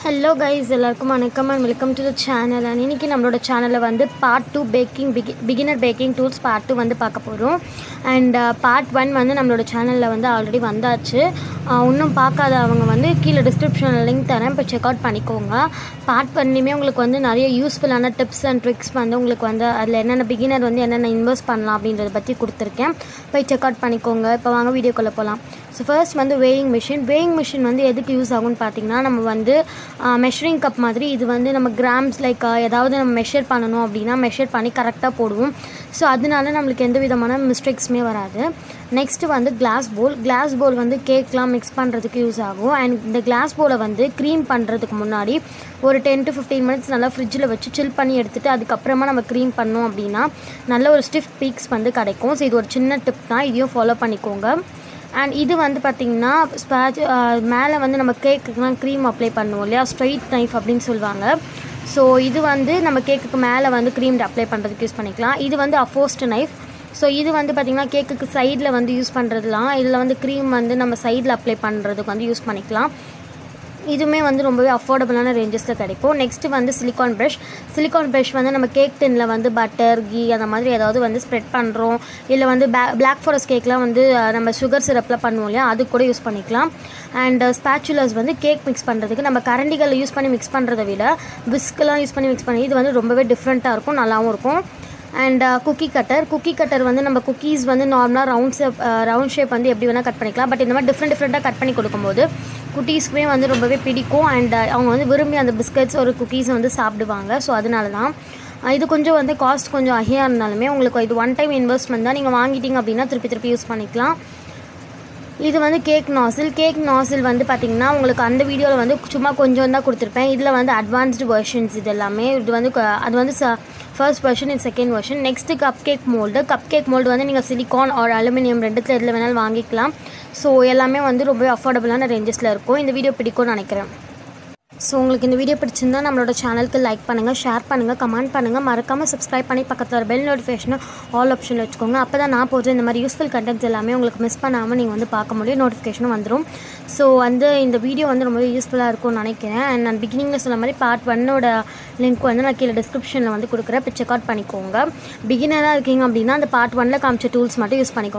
hello guys எல்லாருக்கும் வணக்கம் and welcome to the channel and இன்றைக்கி நம்மளோட சேனலில் வந்து பார்ட் டூ பேக்கிங் பிகி beginner baking tools part two வந்து பார்க்க போகிறோம் அண்ட் பார்ட் ஒன் வந்து நம்மளோட சேனலில் வந்து ஆல்ரெடி வந்தாச்சு அஹ் இன்னும் பார்க்காதவங்க வந்து கீழே டிஸ்கிரிப்ஷனில் லிங்க் தரேன் இப்போ செக் அவுட் பண்ணிக்கோங்க பார்ட் ஒன்லையுமே உங்களுக்கு வந்து நிறைய யூஸ்ஃபுல்லான டிப்ஸ் அண்ட் ட்ரிக்ஸ் வந்து உங்களுக்கு வந்து அதில் என்னென்ன பிகினர் வந்து என்னென்ன இன்வெஸ்ட் பண்ணலாம் அப்படின்றத பற்றி கொடுத்துருக்கேன் போய் செக் அவுட் பண்ணிக்கோங்க இப்போ வாங்க வீடியோக்குள்ளே போகலாம் ஸோ ஃபர்ஸ்ட் வந்து வேயிங் மிஷின் வேயிங் மிஷின் வந்து எதுக்கு யூஸ் ஆகும்னு பார்த்தீங்கன்னா நம்ம வந்து மெஷரிங் கப் மாதிரி இது வந்து நம்ம கிராம்ஸ் லைக் ஏதாவது நம்ம மெஷர் பண்ணணும் அப்படின்னா மெஷர் பண்ணி கரெக்டாக போடுவோம் ஸோ அதனால நம்மளுக்கு எந்த விதமான மிஸ்டேக்ஸுமே வராது நெக்ஸ்ட்டு வந்து கிளாஸ் போல் கிளாஸ் போல் வந்து கேக்லாம் மிக்ஸ் பண்ணுறதுக்கு யூஸ் ஆகும் அண்ட் இந்த கிளாஸ் போலை வந்து க்ரீம் பண்ணுறதுக்கு முன்னாடி ஒரு டென் டு ஃபிஃப்டீன் மினிட்ஸ் நல்லா ஃப்ரிட்ஜில் வச்சு சில் பண்ணி எடுத்துகிட்டு அதுக்கப்புறமா நம்ம க்ரீம் பண்ணோம் அப்படின்னா நல்ல ஒரு ஸ்டிஃப் பீக்ஸ் வந்து கிடைக்கும் ஸோ இது ஒரு சின்ன டிப் தான் இதையும் ஃபாலோ பண்ணிக்கோங்க அண்ட் இது வந்து பார்த்திங்கன்னா ஸ்பேச் மேலே வந்து நம்ம கேக்குக்கெலாம் க்ரீம் அப்ளை பண்ணுவோம் இல்லையா ஸ்ட்ரைட் நைஃப் அப்படின்னு சொல்லுவாங்க ஸோ இது வந்து நம்ம கேக்குக்கு மேலே வந்து க்ரீம் அப்ளை பண்ணுறதுக்கு யூஸ் பண்ணிக்கலாம் இது வந்து அஃபோஸ்ட் நைஃப் ஸோ இது வந்து பார்த்திங்கன்னா கேக்குக்கு சைடில் வந்து யூஸ் பண்ணுறதுலாம் இதில் வந்து க்ரீம் வந்து நம்ம சைடில் அப்ளை பண்ணுறதுக்கு வந்து யூஸ் பண்ணிக்கலாம் இதுவுமே வந்து ரொம்பவே அஃபோர்டபுளான ரேஞ்சஸில் கிடைக்கும் நெக்ஸ்ட்டு வந்து சிலிக்கான் ப்ரஷ் சிலிக்கான் ப்ரஷ் வந்து நம்ம கேக் டின்னில் வந்து பட்டர் கீ அந்த மாதிரி ஏதாவது வந்து ஸ்ப்ரெட் பண்ணுறோம் இல்லை வந்து பே பிளாக் ஃபாரஸ்ட் கேக்லாம் வந்து அஹ், நம்ம சுகர் சிரப்பில் பண்ணுவோம் இல்லையா அது கூட யூஸ் பண்ணிக்கலாம் அண்ட் ஸ்பேச்சுலர்ஸ் வந்து கேக் மிக்ஸ் பண்ணுறதுக்கு நம்ம கரண்டிகளை யூஸ் பண்ணி மிக்ஸ் பண்ணுறதை விட விஸ்கெலாம் யூஸ் பண்ணி மிக்ஸ் பண்ணி இது வந்து ரொம்பவே டிஃப்ரெண்ட்டாக இருக்கும் நல்லாவும் இருக்கும் and cookie cutter cookie cutter வந்து நம்ம குக்கீஸ் வந்து நார்மலாக ரவுண்ட் ஷேப் ரவுண்ட் ஷேப் வந்து எப்படி வேணால் கட் பண்ணிக்கலாம் பட் இந்த மாதிரி டிஃப்ரெண்ட் டிஃப்ரெண்ட்டாக கட் பண்ணி கொடுக்கும்போது குட்டீஸ்க்குமே வந்து ரொம்பவே பிடிக்கும் அண்ட் அவங்க வந்து விரும்பி அந்த பிஸ்கட்ஸ் ஒரு குக்கீஸை வந்து சாப்பிடுவாங்க ஸோ அதனால தான் அஹ் இது கொஞ்சம் வந்து காஸ்ட் கொஞ்சம் ஹையாக இருந்தாலுமே உங்களுக்கு இது ஒன் டைம் இன்வெஸ்ட்மெண்ட் தான் நீங்கள் வாங்கிட்டீங்க அப்படின்னா திருப்பி திருப்பி யூஸ் பண்ணிக்கலாம் இது வந்து கேக் நாசில் கேக் நாசில் வந்து பார்த்திங்கன்னா உங்களுக்கு அந்த வீடியோவில் வந்து சும்மா கொஞ்சம் தான் கொடுத்துருப்பேன் இதில் வந்து அட்வான்ஸ்டு வெர்ஷன்ஸ் இது எல்லாமே இது வந்து க- அது வந்து ஃபர்ஸ்ட் வெர்ஷன் இது second version next cupcake mould cupcake mould வந்து நீங்கள் சிலிக்கான் ஆர் அலுமினியம் ரெண்டுத்தில் எதில் வேணாலும் வாங்கிக்கலாம் ஸோ எல்லாமே வந்து ரொம்பவே அஃபோர்டபுளான ரேஞ்சஸில் இருக்கும் இந்த வீடியோ பிடிக்கும்னு நினைக்கிறேன் ஸோ உங்களுக்கு இந்த வீடியோ பிடிச்சிருந்தா நம்மளோட சேனலுக்கு லைக் பண்ணுங்கள் ஷேர் பண்ணுங்கள் கமெண்ட் பண்ணுங்கள் மறக்காமல் சப்ஸ்கிரைப் பண்ணி பக்கத்தில் வர பெல் நோட்டிஃபிகேஷனை ஆல் ஆப்ஷனில் வச்சுக்கோங்க அப்போ தான் நான் போடுற இந்த மாதிரி யூஸ்ஃபுல் கண்டென்ட்ஸ் எல்லாமே உங்களுக்கு மிஸ் பண்ணாமல் நீங்கள் வந்து பார்க்க முடியும் நோட்டிஃபிகேஷனும் வந்துடும் ஸோ வந்து இந்த வீடியோ வந்து ரொம்பவே யூஸ்ஃபுல்லாக இருக்கும்னு நினைக்கிறேன் அண்ட் நான் பிகினிங்கில் சொன்ன மாதிரி பார்ட் ஒன்னோட லிங்க் வந்து நான் கீழே டிஸ்கிரிப்ஷனில் வந்து கொடுக்குறேன் இப்போ செக் அவுட் பண்ணிக்கோங்க பிகினராக இருக்கீங்க அப்படின்னா அந்த பார்ட் ஒன்னில் காமிச்ச டூல்ஸ் மட்டும் யூஸ் பண்ணிக்கோங்க